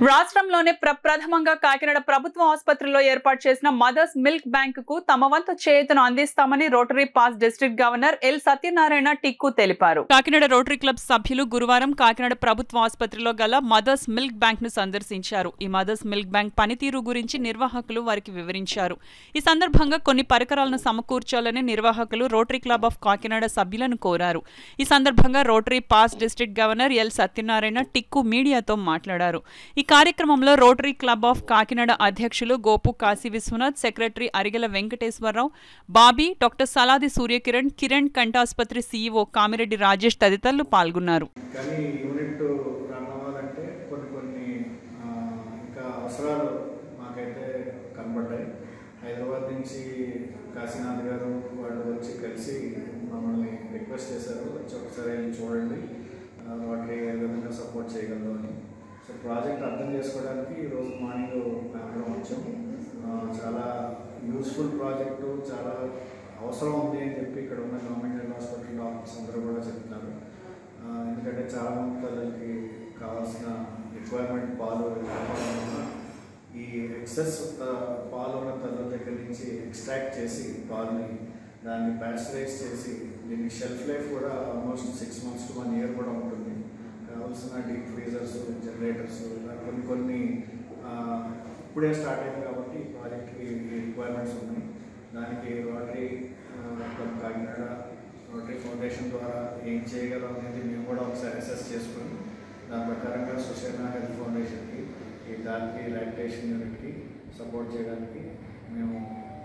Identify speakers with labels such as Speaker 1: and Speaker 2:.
Speaker 1: రాష్ట్రంలోనే ప్రప్రథమంగా కాకినాడ ప్రభుత్వ ఆసుపత్రిలో ఏర్పాటు చేసిన మదర్స్ మిల్క్ బ్యాంక్ కు తమ వంతు చేయుతను అందిస్తామని Rotary past district governor L Satyanarayana Tikku తెలిపారు కాకినాడ రోటరీ క్లబ్ సభ్యులు గురువారం కాకినాడ ప్రభుత్వ ఆసుపత్రిలో గల మదర్స్ మిల్క్ బ్యాంక్ ను సందర్శించారు ఈ మదర్స్ మిల్క్ బ్యాంక్ పనితీరు గురించి నిర్వాహకులు వారికి వివరించారు ఈ సందర్భంగా కొన్ని పరికరాలను సమకూర్చాలని నిర్వాహకులు రోటరీ క్లబ్ ఆఫ్ కాకినాడ సభ్యులను కోరారు ఈ సందర్భంగా Rotary past district governor L Satyanarayana Tikku మీడియాతో మాట్లాడారు ఈ కార్యక్రమంలో రోటరీ క్లబ్ ఆఫ్ కాకినాడ అధ్యక్షులు Gopu Kashi Vishwanath secretary Arigela Venkateswararao Bobby doctor Saladi Surya Kiran Kiran కంఠాసుపత్రి CEO Kamireddy Rajesh తదితరులు పాల్గొన్నారు
Speaker 2: కానీ ఈ యూనిట్ రన్ అవ్వాలంటే కొన్ని కొన్ని ఆ, ఇంకా అవసరాలు మాకైతే కనబడ్డాయి హైదరాబాద్ నుంచి కాశీనాథ్ గారు వాళ్ళు వచ్చి కలిసి మమ్మల్ని రిక్వెస్ట్ చేశారు వచ్చి ఒకసారి వెళ్ళి చూడండి ఆ, వాటిని ఏ విధంగా సపోర్ట్ చేయగలరు అని సో ప్రాజెక్ట్ అర్థం చేసుకోవడానికి ఈరోజు మార్నింగ్ మేమందరం వచ్చాము ఆ, చాలా యూస్ఫుల్ ప్రాజెక్టు చాలా అవసరం ఉంది అని చెప్పి ఇక్కడ ఉన్న గవర్నమెంట్ హాస్పిటల్ డాక్టర్స్ అందరూ కూడా చెప్తున్నారు ఆ, ఎందుకంటే చాలా మంది తల్లికి కావాల్సిన రిక్వైర్మెంట్ పాలు లేకపోవడం వల్ల ఈ ఎక్సెస్ పాలు ఉన్న తల్లుల దగ్గర నుంచి ఎక్స్ట్రాక్ట్ చేసి పాలని దాన్ని ప్యాస్చరైజ్ చేసి దీని షెల్ఫ్ లైఫ్ కూడా almost six months to one year కూడా ఉంటుంది కావాల్సిన డీప్ ఫ్రీజర్స్ జనరేటర్స్ ఇలా కొన్ని కొన్ని ఆ, ఇప్పుడే స్టార్ట్ అయింది కాబట్టి ఈ ప్రాజెక్ట్కి రిక్వైర్మెంట్స్ ఉన్నాయి దానికి Rotary club Kakinada Rotary foundation ద్వారా ఏం చేయగలం అనేది మేము కూడా ఒకసారి అసెస్ చేసుకుని దాని ప్రకారంగా సుషేనా హెల్త్ ఫౌండేషన్కి ఈ దానికి లాక్టేషన్ యూనిట్కి సపోర్ట్ చేయడానికి మేము